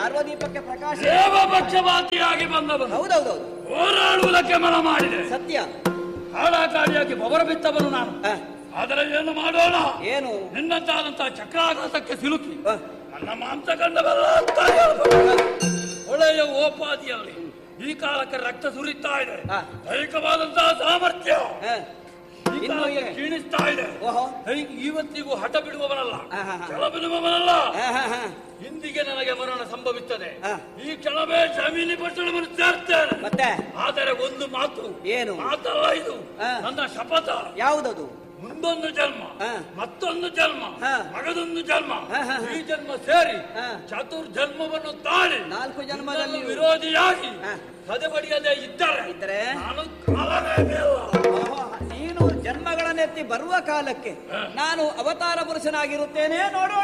ಸಾರ್ವದೀಪಕ್ಕೆ ಪ್ರಕಾಶ ದೇವಪಕ್ಷಪಾತಿಯಾಗಿ ಬಂದವನು ಹೌದೌದೌದು ಹೋರಾಡುವುದಕ್ಕೆ ಮನ ಮಾಡಿದೆ ಸತ್ಯ ಹಾಳಾಕಾರಿಯಾಗಿ ಬೊಬರ ಬಿತ್ತವನು ನಾನು ಆ, ಆದರೆ ಏನು ಮಾಡೋಣ ಏನು ನಿನ್ನಂತಾದಂತಹ ಚಕ್ರಾಘಾತಕ್ಕೆ ಸಿಲುಕಿ ಆ, ನನ್ನ ಮಾಂಸ ಕಂಡವೆಲ್ಲ ಅಂತ ಹೇಳ್ಬೇಕು. ಒಳ್ಳೆಯ ಓಪಾದಿಯಲ್ಲಿ ಈ ಕಾಲಕ್ಕೆ ರಕ್ತ ಸುರಿತಾ ಇದೆ ಆ. ದೈಹಿಕವಾದಂತಹ ಸಾಮರ್ಥ್ಯ ಆ, ಈ ಇನ್ನು ಕಾಲಕ್ಕೆ ಈಗ- ಕ್ಷೀಣಿಸ್ತಾ ಇದೆ ಓಹೋ ದೈ- ಇವತ್ತಿಗೂ ಹಠ ಬಿಡುವವನಲ್ಲ ಆ, ಹಾ, ಹಾ. ಛಲ ಬಿಡುವವನಲ್ಲ ಆ, ಹಾ, ಹಾ. ಇಂದಿಗೆ ನನಗೆ ಮರಣ ಸಂಭವಿಸುತ್ತದೆ ಆ. ಈ ಕ್ಷಣವೇ ಜಮೀನಿ ಪಟ್ಟಣವನ್ನು ಸೇರ್ತೇನೆ ಮತ್ತೆ ಆದರೆ ಒಂದು ಮಾತು ಏನು? ಮಾತಲ್ಲ ಇದು ಆ. ನನ್ನ ಶಪಥ ಯಾವುದದು ಮುಂದೊಂದು ಜನ್ಮ ಆ. ಮತ್ತೊಂದು ಜನ್ಮ ಹಾ. ಮಗದೊಂದು ಜನ್ಮ ಹಾ, ಹಾ, ಹಾ. ಈ ಜನ್ಮ ಸೇರಿ ಹಾ. ಚತುರ್ ಜನ್ಮವನ್ನು ತಾಳಿ ನಾಲ್ಕು ಜನ್ಮದಲ್ಲಿ ನಿನ್ನನ್ನು ವಿರೋಧಿಯಾಗಿ ಹಾ. ಸದೆಬಡಿಯದೆ ಇದ್ದರೆ ಇದ್ದರೆ ನಾನು ಕಾಲನೇ ಬೇಡ. ಓಹೋ, ನೀನು ಜನ್ಮಗಳನ್ನೆತ್ತಿ ಬರುವ ಕಾಲಕ್ಕೆ ನಾನು ಅವತಾರ ಪುರುಷನಾಗಿರುತ್ತೇನೆ ನೋಡೋಣ